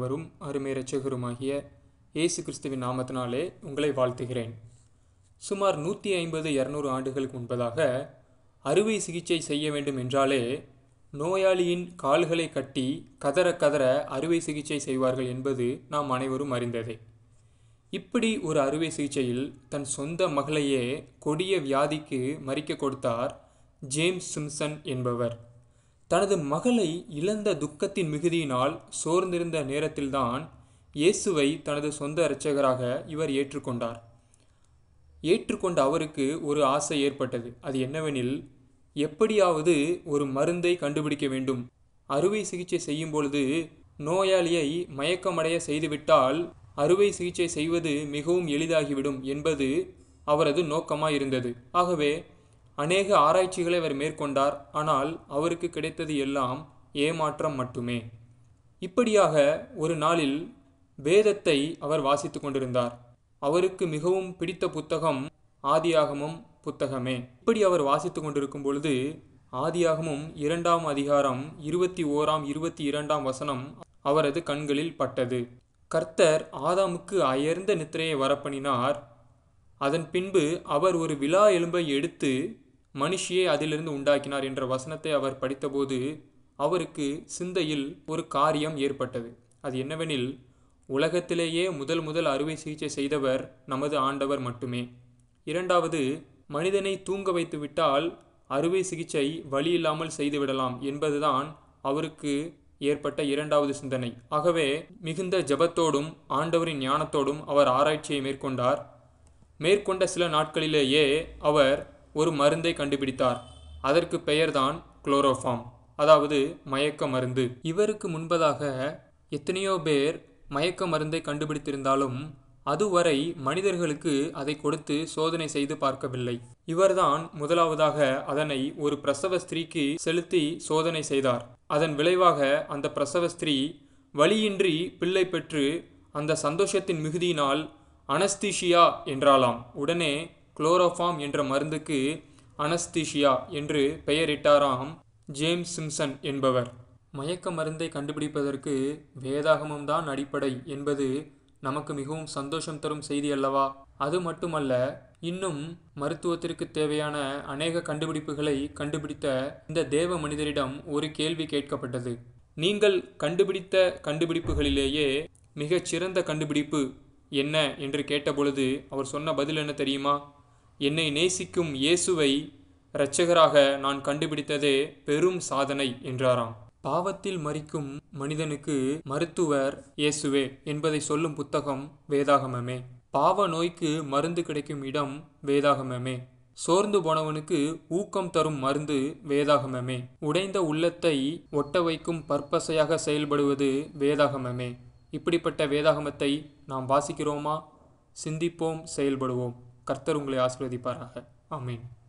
ஆண்டவரும் அருமை இரட்சகருமாகிய இயேசு கிறிஸ்துவின் நாமத்தினாலே உங்களை வாழ்த்துகிறேன் சுமார் நூற்றி ஐம்பது இரநூறு ஆண்டுகளுக்கு முன்பதாக அறுவை சிகிச்சை செய்ய வேண்டும் என்றாலே நோயாளியின் கால்களை கட்டி கதற கதற அறுவை சிகிச்சை செய்வார்கள் என்பது நாம் அனைவரும் அறிந்ததே இப்படி ஒரு அறுவை சிகிச்சையில் தன் சொந்த மகளையே கொடிய வியாதிக்கு மறிக்க கொடுத்தார் ஜேம்ஸ் சிம்சன் என்பவர் தனது மகளை இழந்த துக்கத்தின் மிகுதியினால் சோர்ந்திருந்த நேரத்தில்தான் இயேசுவை தனது சொந்த இரட்சகராக இவர் ஏற்றுக்கொண்டார் ஏற்றுக்கொண்ட அவருக்கு ஒரு ஆசை ஏற்பட்டது அது என்னவெனில் எப்படியாவது ஒரு மருந்தை கண்டுபிடிக்க வேண்டும் அறுவை சிகிச்சை செய்யும் பொழுது நோயாளியை மயக்கமடைய செய்துவிட்டால் அறுவை சிகிச்சை செய்வது மிகவும் எளிதாகிவிடும் என்பது அவரது நோக்கமாயிருந்தது ஆகவே அநேக ஆராய்ச்சிகளை அவர் மேற்கொண்டார் ஆனால் அவருக்கு கிடைத்தது எல்லாம் ஏமாற்றம் மட்டுமே இப்படியாக ஒரு நாளில் வேதத்தை அவர் வாசித்து கொண்டிருந்தார் அவருக்கு மிகவும் பிடித்த புத்தகம் ஆதியாகமும் புத்தகமே இப்படி அவர் வாசித்து கொண்டிருக்கும் பொழுது ஆதியாகமும் இரண்டாம் அதிகாரம் இருபத்தி ஓராம் இருபத்தி இரண்டாம் வசனம் அவரது கண்களில் பட்டது கர்த்தர் ஆதாமுக்கு அயர்ந்த நித்திரையை வரப்பண்ணினார் அதன் பின்பு அவர் ஒரு விழா எலும்பை எடுத்து மனுஷியை அதிலிருந்து உண்டாக்கினார் என்ற வசனத்தை அவர் படித்தபோது அவருக்கு சிந்தையில் ஒரு காரியம் ஏற்பட்டது அது என்னவெனில் உலகத்திலேயே முதல் முதல் அறுவை சிகிச்சை செய்தவர் நமது ஆண்டவர் மட்டுமே இரண்டாவது மனிதனை தூங்க வைத்து விட்டால் அறுவை சிகிச்சை வழி இல்லாமல் செய்துவிடலாம் என்பதுதான் அவருக்கு ஏற்பட்ட இரண்டாவது சிந்தனை ஆகவே மிகுந்த ஜபத்தோடும் ஆண்டவரின் ஞானத்தோடும் அவர் ஆராய்ச்சியை மேற்கொண்டார் மேற்கொண்ட சில நாட்களிலேயே அவர் ஒரு மருந்தை கண்டுபிடித்தார் அதற்கு பெயர்தான் குளோரோஃபார்ம் அதாவது மயக்க மருந்து இவருக்கு முன்பதாக எத்தனையோ பேர் மயக்க மருந்தை கண்டுபிடித்திருந்தாலும் அதுவரை மனிதர்களுக்கு அதை கொடுத்து சோதனை செய்து பார்க்கவில்லை இவர்தான் முதலாவதாக அதனை ஒரு பிரசவ ஸ்திரீக்கு செலுத்தி சோதனை செய்தார் அதன் விளைவாக அந்த பிரசவ ஸ்திரீ வழியின்றி பிள்ளை பெற்று அந்த சந்தோஷத்தின் மிகுதியினால் அனஸ்தீஷியா என்றாலாம் உடனே குளோரோஃபார்ம் என்ற மருந்துக்கு அனஸ்தீஷியா என்று பெயரிட்டாராம் ஜேம்ஸ் சிம்சன் என்பவர் மயக்க மருந்தை கண்டுபிடிப்பதற்கு வேதாகமம் தான் அடிப்படை என்பது நமக்கு மிகவும் சந்தோஷம் தரும் செய்தி அல்லவா அது மட்டுமல்ல இன்னும் மருத்துவத்திற்கு தேவையான அநேக கண்டுபிடிப்புகளை கண்டுபிடித்த இந்த தேவ மனிதரிடம் ஒரு கேள்வி கேட்கப்பட்டது நீங்கள் கண்டுபிடித்த கண்டுபிடிப்புகளிலேயே மிகச் சிறந்த கண்டுபிடிப்பு என்ன என்று கேட்டபொழுது அவர் சொன்ன பதில் என்ன தெரியுமா என்னை நேசிக்கும் இயேசுவை இரட்சகராக நான் கண்டுபிடித்ததே பெரும் சாதனை என்றாராம் பாவத்தில் மறிக்கும் மனிதனுக்கு மருத்துவர் இயேசுவே என்பதை சொல்லும் புத்தகம் வேதாகமமே பாவ நோய்க்கு மருந்து கிடைக்கும் இடம் வேதாகமமே சோர்ந்து போனவனுக்கு ஊக்கம் தரும் மருந்து வேதாகமமே உடைந்த உள்ளத்தை ஒட்ட வைக்கும் பற்பசையாக செயல்படுவது வேதாகமமே இப்படிப்பட்ட வேதாகமத்தை நாம் வாசிக்கிறோமா சிந்திப்போம் செயல்படுவோம் கர்த்தர் உங்களை ஆசிர்வதிப்பாராக ஆமீன்